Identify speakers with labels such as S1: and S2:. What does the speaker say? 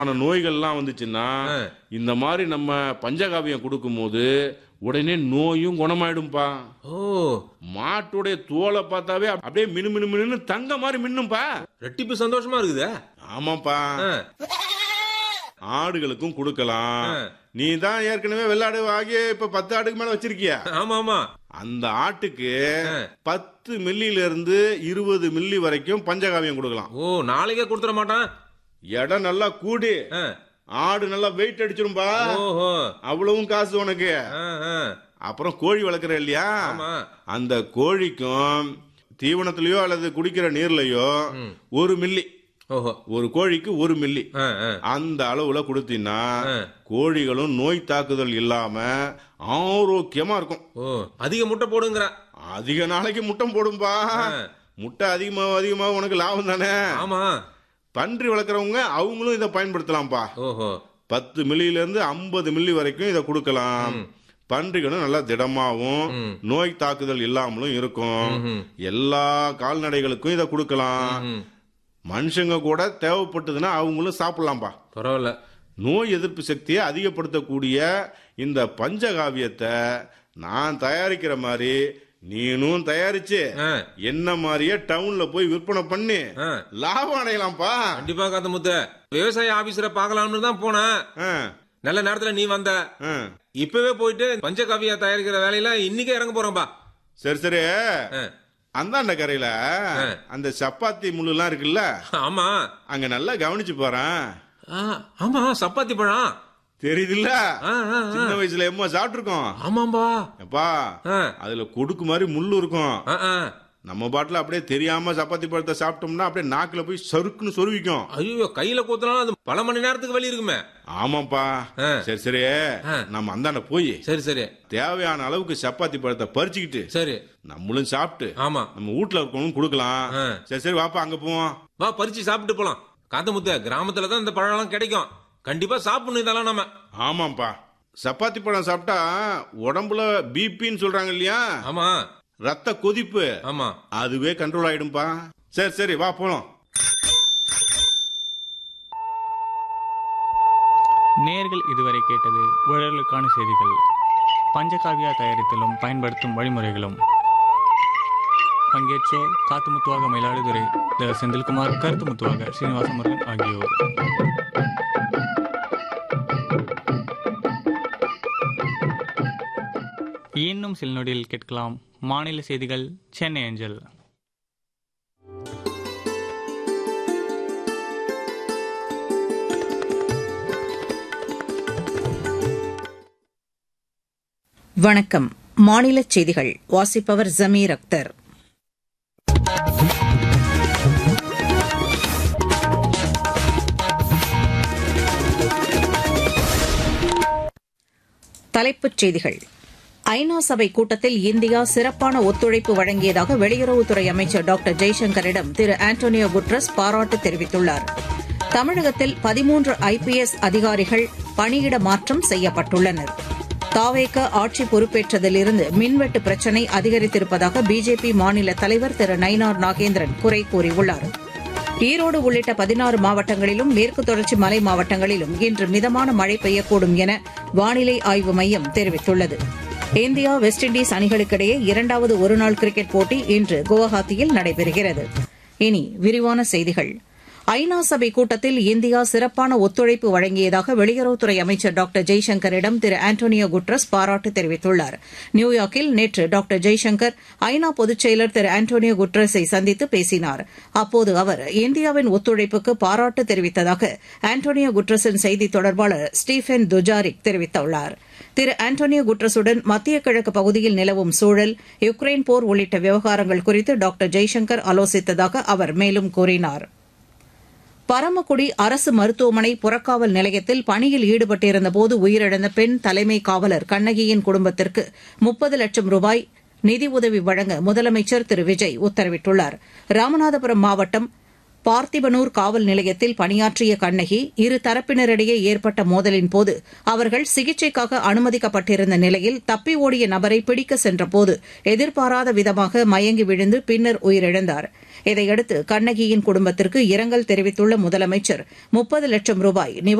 S1: ஆன நோய்கள்லாம் வந்துச்சுன்னா
S2: ஆ.
S1: இந்த மாதிரி நம்ம பஞ்சகாவியம் கொடுக்கும்போது உடனே நோயும் குணமாயிடும்பா
S2: ஓ
S1: மாட்டுடைய தோலை பார்த்தாவே அப்படியே மினு மினு மினுன்னு தங்க மாதிரி மின்னும்பா
S2: ரெட்டிப்பு சந்தோஷமா இருக்குதே
S1: ஆமாப்பா
S2: ஆ,
S1: ஆடுகளுக்கும் கொடுக்கலாம்
S2: ஆ.
S1: நீ தான் ஏற்கனவே வெள்ளாடு வாங்கி இப்ப பத்து ஆடுக்கு மேல வச்சிருக்கியா
S2: ஆமா ஆமா
S1: அந்த ஆட்டுக்கு
S2: ஆ.
S1: பத்து மில்லியில இருந்து இருபது மில்லி வரைக்கும் பஞ்சகாவியம் கொடுக்கலாம்
S2: ஓ நாளைக்கே கொடுத்துட மாட்டான்
S1: இடம் நல்லா கூடி
S2: ஆ,
S1: ஆடு நல்லா வெயிட் அடிச்சிரும்பா
S2: ஓஹோ
S1: அவ்வளவும் காசு உனக்கு
S2: ஆ, ஆ,
S1: அப்புறம் கோழி வளர்க்குற இல்லையா
S2: ஆமா
S1: அந்த கோழிக்கும் தீவனத்திலயோ அல்லது குடிக்கிற நீர்லயோ
S2: ம்.
S1: ஒரு மில்லி
S2: ஓஹோ
S1: ஒரு கோழிக்கு ஒரு மில்லி
S2: ஆ, ஆ,
S1: அந்த அளவுல கொடுத்தீங்கன்னா
S2: ஆ.
S1: கோழிகளும் நோய் தாக்குதல் இல்லாம ஆரோக்கியமா இருக்கும்
S2: ஓ அதிக முட்டை போடுங்கிற
S1: அதிக நாளைக்கு முட்டை போடும்பா முட்டை அதிகமா அதிகமா உனக்கு லாபம் தானே
S2: ஆமா
S1: பன்றி வளர்க்குறவங்க அவங்களும் இதை பயன்படுத்தலாம்ப்பா
S2: ஓஹோ
S1: பத்து மில்லியில இருந்து ஐம்பது மில்லி வரைக்கும் இதை கொடுக்கலாம் பன்றிகளும் நல்லா திடமாவும்
S2: ம்.
S1: நோய் தாக்குதல் இல்லாமலும் இருக்கும்
S2: ம்ஹும்.
S1: எல்லா கால்நடைகளுக்கும் இதை கொடுக்கலாம்
S2: ம்,
S1: மனுஷங்க கூட தேவைப்பட்டதுன்னா அவங்களும் சாப்பிடலாம்ப்பா
S2: பரவாயில்ல
S1: நோய் எதிர்ப்பு சக்தியை அதிகப்படுத்தக்கூடிய இந்த பஞ்சகாவியத்தை நான் தயாரிக்கிற மாதிரி நீனும் தயாரிச்சு
S2: ஆ,
S1: என்ன மாதிரியே டவுன்ல போய் விற்பனை பண்ணி
S2: ஆ.
S1: லாபம் அடையலாம்ப்பா
S2: கண்டிப்பா காத்த முத்த விவசாய ஆபீசரை பார்க்கலாம்னு தான் போனேன்
S1: ஆ,
S2: நல்ல நேரத்துல நீ வந்த
S1: ஆ.
S2: இப்பவே போயிட்டு பஞ்சகாவியா தயாரிக்கிற வேலையில இன்னைக்கே இறங்க போறோம்பா
S1: சரி சரி
S2: ஆ,
S1: அந்தாண்ட கரையில அந்த சப்பாத்தி முள்ளுலாம் இருக்குல்ல
S2: ஆமா
S1: அங்க நல்லா கவனிச்சு போறேன்
S2: ஆ, ஆமா சப்பாத்தி பழம்
S1: தெரியுதுல்ல
S2: ஆ, ஆ, ஆ.
S1: சின்ன வயசுல எம்மா சாப்பிட்டுருக்கோம்
S2: ஆமாம்பா
S1: எப்பா
S2: ஆ,
S1: அதுல கொடுக்கு மாதிரி முள்ளு இருக்கும்
S2: ஆ, ஆ.
S1: நம்ம பாட்டுல அப்படியே தெரியாம சப்பாத்தி பழத்தை சாப்பிட்டோம்னா அப்படியே நாக்குல போய் சறுக்குன்னு சொருவிக்கும்
S2: ஐயோ கையில கூத்தலாம் அது பல மணி நேரத்துக்கு வலி இருக்குமே
S1: ஆமாப்பா
S2: ஆ.
S1: சரி சரி நம்ம அந்தாண்ட போய்
S2: சரி சரி
S1: தேவையான அளவுக்கு சப்பாத்தி பழத்தை பறிச்சுக்கிட்டு
S2: சரி
S1: நம்மளும் சாப்பிட்டு
S2: ஆமா
S1: நம்ம வீட்ல இருக்கவங்களும் கொடுக்கலாம்
S2: ஆ.
S1: சரி சரி வாப்பா அங்க போவோம்
S2: வா பறிச்சு சாப்பிட்டு போலாம் காத்தமுத்த கிராமத்துல தான் இந்த பழம்லாம் கிடைக்கும் கண்டிப்பா சாப்பிடணும் இதெல்லாம் நம்ம
S1: ஆமாப்பா சப்பாத்தி பழம் சாப்பிட்டா உடம்புல பிபின்னு சொல்றாங்க இல்லையா
S2: ஆமா
S1: ரத்த கொதிப்பு
S2: ஆமா
S1: அதுவே கண்ட்ரோல் ஆயிடும்பா சரி சரி வா போலாம்
S3: நேர்கள் இதுவரை கேட்டது உழலுக்கான செய்திகள் பஞ்சகாவியா தயாரித்தலும் பயன்படுத்தும் வழிமுறைகளும் பங்கேற்றோர் காத்துமுத்துவாக மயிலாடுதுறை த. செந்தில்குமார் கருத்துமுத்துவாக ஸ்ரீனிவாச முருகன் ஆகியோர் இன்னும் சில நொடியில் கேட்கலாம் மாநில செய்திகள் சென்னை அஞ்சல்
S4: வணக்கம் மாநிலச் செய்திகள் வாசிப்பவர் ஜமீர் அக்தர் தலைப்புச் செய்திகள் ஐநா சபை கூட்டத்தில் இந்தியா சிறப்பான ஒத்துழைப்பு வழங்கியதாக வெளியுறவுத்துறை அமைச்சர் டாக்டர் ஜெய்சங்கரிடம் திரு ஆண்டோனியோ குட்ரஸ் பாராட்டு தெரிவித்துள்ளார் தமிழகத்தில் பதிமூன்று ஐபிஎஸ் அதிகாரிகள் பணியிட மாற்றம் செய்யப்பட்டுள்ளனர் தாவேக ஆட்சி பொறுப்பேற்றதிலிருந்து மின்வெட்டு பிரச்சினை அதிகரித்திருப்பதாக பிஜேபி மாநில தலைவர் திரு நயினார் நாகேந்திரன் குறை கூறியுள்ளார் ஈரோடு உள்ளிட்ட பதினாறு மாவட்டங்களிலும் மேற்கு தொடர்ச்சி மலை மாவட்டங்களிலும் இன்று மிதமான மழை பெய்யக்கூடும் என வானிலை ஆய்வு மையம் தெரிவித்துள்ளது இந்தியா வெஸ்ட் இண்டீஸ் அணிகளுக்கிடையே இரண்டாவது ஒருநாள் கிரிக்கெட் போட்டி இன்று குவஹாத்தியில் நடைபெறுகிறது இனி விரிவான செய்திகள் ஐநா சபை கூட்டத்தில் இந்தியா சிறப்பான ஒத்துழைப்பு வழங்கியதாக வெளியுறவுத்துறை அமைச்சர் டாக்டர் ஜெய்சங்கரிடம் திரு ஆண்டோனியோ குட்ரஸ் பாராட்டு தெரிவித்துள்ளார் நியூயார்க்கில் நேற்று டாக்டர் ஜெய்சங்கர் ஐநா பொதுச் செயலர் திரு ஆண்டோனியோ குட்ரஸை சந்தித்து பேசினார் அப்போது அவர் இந்தியாவின் ஒத்துழைப்புக்கு பாராட்டு தெரிவித்ததாக ஆண்டோனியோ குட்ரஸின் செய்தி தொடர்பாளர் ஸ்டீஃபன் துஜாரிக் தெரிவித்துள்ளார் திரு ஆண்டோனியோ குட்ரஸுடன் மத்திய கிழக்கு பகுதியில் நிலவும் சூழல் யுக்ரைன் போர் உள்ளிட்ட விவகாரங்கள் குறித்து டாக்டர் ஜெய்சங்கர் ஆலோசித்ததாக அவர் மேலும் கூறினார் பரமக்குடி அரசு மருத்துவமனை புறக்காவல் நிலையத்தில் பணியில் ஈடுபட்டிருந்தபோது உயிரிழந்த பெண் தலைமை காவலர் கண்ணகியின் குடும்பத்திற்கு முப்பது லட்சம் ரூபாய் நிதி உதவி வழங்க முதலமைச்சர் திரு விஜய் உத்தரவிட்டுள்ளார் ராமநாதபுரம் மாவட்டம் பார்த்திபனூர் காவல் நிலையத்தில் பணியாற்றிய கண்ணகி இரு தரப்பினரிடையே ஏற்பட்ட மோதலின் போது அவர்கள் சிகிச்சைக்காக அனுமதிக்கப்பட்டிருந்த நிலையில் தப்பி ஓடிய நபரை பிடிக்க சென்றபோது எதிர்பாராத விதமாக மயங்கி விழுந்து பின்னர் உயிரிழந்தார் இதையடுத்து கண்ணகியின் குடும்பத்திற்கு இரங்கல் தெரிவித்துள்ள முதலமைச்சர் முப்பது லட்சம் ரூபாய்